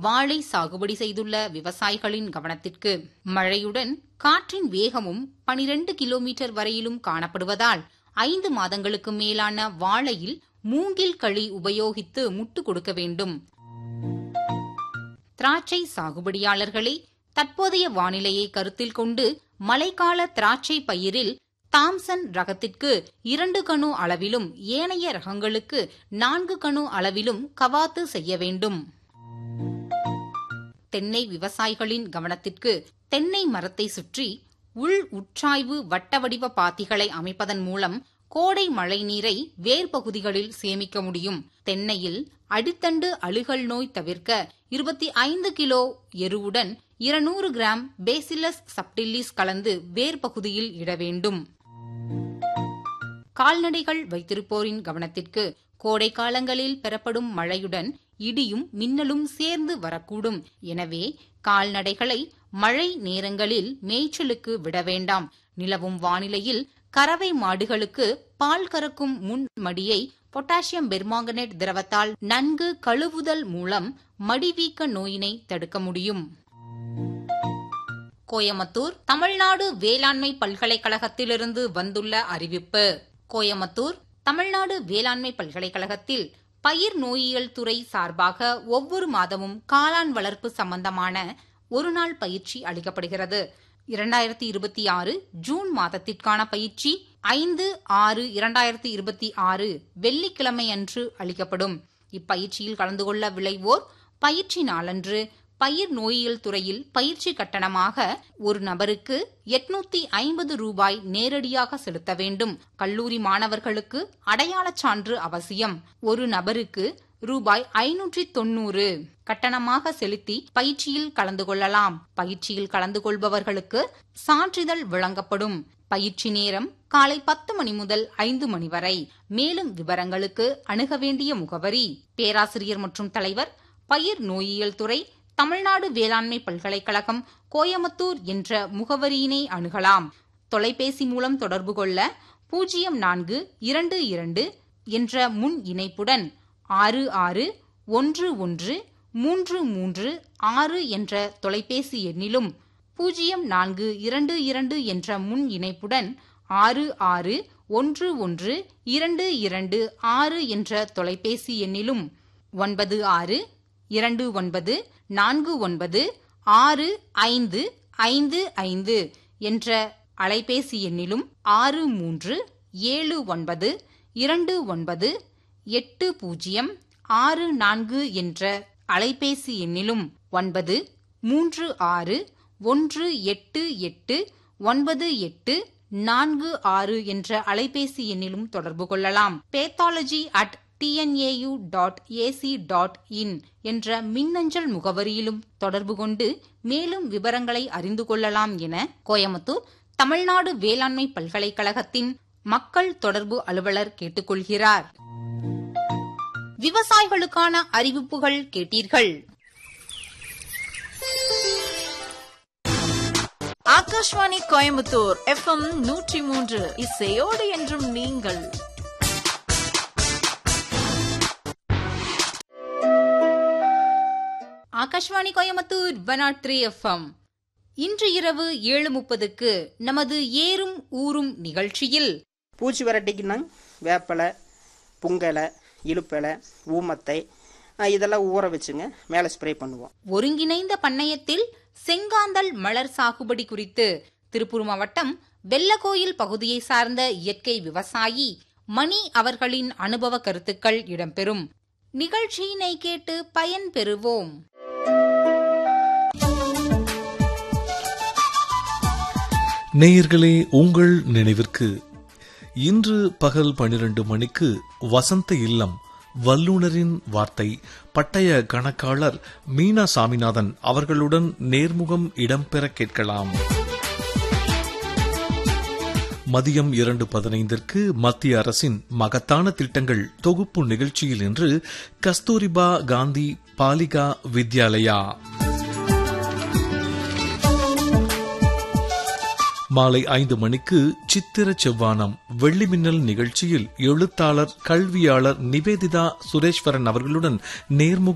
வாழை சாகுபடி செய்துள்ள விவசாயிகளின் கவனத்திற்கு மழையுடன் காற்றின் வேகமும் 12 கிலோமீட்டர் வரையிலும் காணப்படுவதால் ஐந்து மாதங்களுக்கு மேலான வாழையில் மூங்கில் களி உபயோகித்து முட்டு கொடுக்க வேண்டும் திராட்சை சாகுபடியாளர்களே தற்போதைய வானிலையை கருத்தில் கொண்டு மழைக்கால திராட்சை பயிரில் தாம்சன் ரகத்திற்கு இரண்டு கணு அளவிலும் ஏனைய ரகங்களுக்கு நான்கு கணு அளவிலும் கவாத்து செய்ய வேண்டும் தென்னை விவசாயிகளின் கவனத்திற்கு தென்னை மரத்தை சுற்றி உள் உட்சாய்வு வட்ட வடிவ பாத்திகளை அமைப்பதன் மூலம் கோடை மழை நீரை வேர் பகுதிகளில் சேமிக்க முடியும் தென்னையில் அடித்தண்டு அழுகல் நோய் தவிர்க்க இருபத்தி ஐந்து கிலோ எருவுடன் இருநூறு கிராம் பேசிலஸ் சப்டில்லிஸ் கலந்து வேர் பகுதியில் இட வேண்டும் கால்நடைகள் வைத்திருப்போரின் கவனத்திற்கு கோடை காலங்களில் பெறப்படும் மழையுடன் இடியும் மின்னலும் சேர்ந்து வரக்கூடும் எனவே கால்நடைகளை மழை நேரங்களில் மேய்ச்சலுக்கு விட வேண்டாம் நிலவும் வானிலையில் கறவை மாடுகளுக்கு பால் கறக்கும் முன் மடியை பொட்டாசியம் பெர்மாங்கனேட் திரவத்தால் நன்கு கழுவுதல் மூலம் மடிவீக்க நோயினை தடுக்க முடியும் கோயமுத்தூர் தமிழ்நாடு வேளாண்மை பல்கலைக்கழகத்திலிருந்து வந்துள்ள அறிவிப்பு கோயமுத்தூர் தமிழ்நாடு வேளாண்மை பல்கலைக்கழகத்தில் பயிர் நோயியல் துறை சார்பாக ஒவ்வொரு மாதமும் காளான் வளர்ப்பு சம்பந்தமான ஒருநாள் பயிற்சி அளிக்கப்படுகிறது இரண்டாயிரத்தி இருபத்தி ஆறு ஜூன் மாதத்திற்கான பயிற்சி ஐந்து ஆறு இரண்டாயிரத்தி இருபத்தி ஆறு வெள்ளிக்கிழமை அன்று அளிக்கப்படும் இப்பயிற்சியில் கலந்து கொள்ள விளைவோர் பயிற்சி நாளன்று பயிர் நோயியல் துறையில் பயிற்சி கட்டணமாக ஒரு நபருக்கு எட்நூத்தி ஐம்பது ரூபாய் நேரடியாக செலுத்த வேண்டும் கல்லூரி மாணவர்களுக்கு அடையாளச் சான்று அவசியம் ஒரு நபருக்கு ரூபாய் ஐநூற்றி தொன்னூறு கட்டணமாக செலுத்தி பயிற்சியில் கலந்து கொள்ளலாம் பயிற்சியில் கலந்து கொள்பவர்களுக்கு சான்றிதழ் வழங்கப்படும் பயிற்சி நேரம் காலை பத்து மணி முதல் ஐந்து மணி வரை மேலும் விவரங்களுக்கு அணுக வேண்டிய முகவரி பேராசிரியர் மற்றும் தலைவர் பயிர் நோயியல் துறை தமிழ்நாடு வேளாண்மை பல்கலைக்கழகம் கோயமுத்தூர் என்ற முகவரியினை அணுகலாம் தொலைபேசி மூலம் தொடர்பு கொள்ள பூஜ்ஜியம் நான்கு இரண்டு இரண்டு என்ற முன் இணைப்புடன் ஆறு ஆறு ஒன்று ஒன்று மூன்று மூன்று ஆறு என்ற தொலைபேசி எண்ணிலும் பூஜ்ஜியம் நான்கு இரண்டு இரண்டு என்ற முன் இணைப்புடன் ஆறு ஆறு ஒன்று ஒன்று இரண்டு இரண்டு ஆறு என்ற தொலைபேசி எண்ணிலும் ஒன்பது ஆறு இரண்டு ஒன்பது நான்கு ஒன்பது ஆறு ஐந்து ஐந்து ஐந்து என்ற அலைபேசி எண்ணிலும் ஆறு மூன்று ஏழு ஒன்பது இரண்டு ஒன்பது எட்டு பூஜ்ஜியம் ஆறு நான்கு என்ற அலைபேசி எண்ணிலும் ஒன்பது மூன்று ஆறு ஒன்று எட்டு எட்டு ஒன்பது எட்டு நான்கு ஆறு என்ற அலைபேசி எண்ணிலும் தொடர்பு கொள்ளலாம் pathology at TNAU dot AC dot in என்ற மின்னஞ்சல் முகவரியிலும் தொடர்பு கொண்டு மேலும் விவரங்களை அறிந்து கொள்ளலாம் என கோயமுத்தூர் தமிழ்நாடு வேளாண்மை பல்கலைக்கழகத்தின் மக்கள் தொடர்பு அலுவலர் கேட்டுக்கொள்கிறார் விவசாயிகளுக்கான அறிவிப்புகள் கேட்டீர்கள் ஆகாஷ்வாணி கோயம்புத்தூர் எஃப்எம் நூற்றி மூன்று இசையோடு என்றும் நீங்கள் Akashvani Coimbatore one three FM இன்று இரவு ஏழு முப்பதுக்கு நமது ஏறும் ஊரும் நிகழ்ச்சியில் பூச்சி விரட்டிக்குன்னா வேப்பலை புங்கலை இழுப்பலை ஊமத்தை அஹ் இதெல்லாம் ஊற வச்சுங்க மேலே ஸ்ப்ரே பண்ணுவோம் ஒருங்கிணைந்த பண்ணையத்தில் செங்காந்தல் மலர் சாகுபடி குறித்து திருப்பூர் மாவட்டம் வெள்ளகோயில் பகுதியை சார்ந்த இயற்கை விவசாயி மணி அவர்களின் அனுபவ கருத்துக்கள் இடம்பெறும் நிகழ்ச்சியினை கேட்டு பயன் பெறுவோம் நேயர்களே உங்கள் நினைவிற்கு இன்று பகல் பனிரெண்டு மணிக்கு வசந்த இல்லம் வல்லுனரின் வார்த்தை பட்டய கணக்காளர் மீனா சாமிநாதன் அவர்களுடன் நேர்முகம் இடம்பெற கேட்கலாம் மதியம் இரண்டு பதினைந்திற்கு மத்திய அரசின் மகத்தான திட்டங்கள் தொகுப்பு நிகழ்ச்சியில் இன்று கஸ்தூரிபா காந்தி பாலிகா வித்யாலயா மாலை ஐந்து மணிக்கு சித்திர செவ்வானம் வெள்ளி மின்னல் நிகழ்ச்சியில் எழுத்தாளர் கல்வியாளர் நிவேதிதா சுரேஸ்வரன் அவர்களுடன் நேர்முக